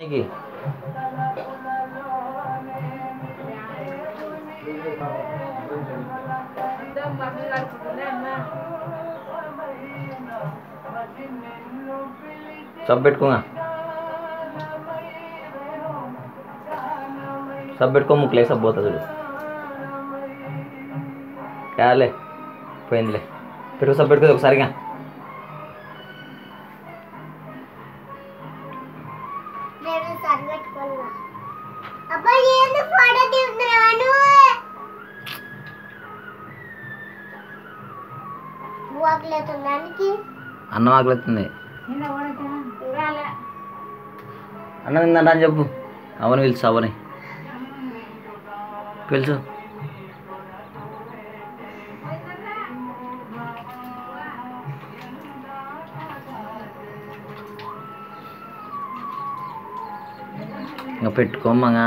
నీకు sub పెట్టుకోగా sub పెట్టుకో ముక్కులే sub పోతుంది చూడు కాలే పోయిందిలే పెట్టుకో సబ్ పెట్టుకో ఒకసారిగా నేను సరిపెట్టుకున్నా అబ్బా ఏంది ఫోటో తీస్తున్నాను వాకలేతుందానికి అన్నం ఆకలిస్తుంది అన్నం తిందంట అని చెప్పు అవని పిలుచు అవని పిలుచు ఇంకా పెట్టుకోమ్మగా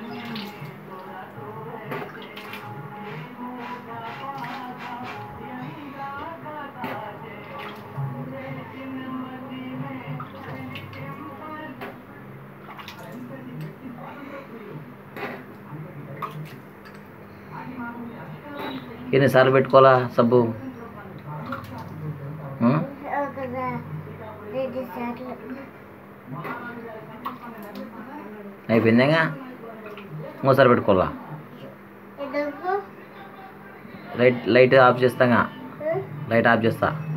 ఎన్నిసార్లు పెట్టుకోవాలా సబ్బు ఆ? ఒక రెండు సార్లు అయిపోయిందేగా ఇంకోసారి పెట్టుకోవాలా ఎందుకు లైట్ లైట్ ఆఫ్ చేస్తాగా లైట్ ఆఫ్ చేస్తా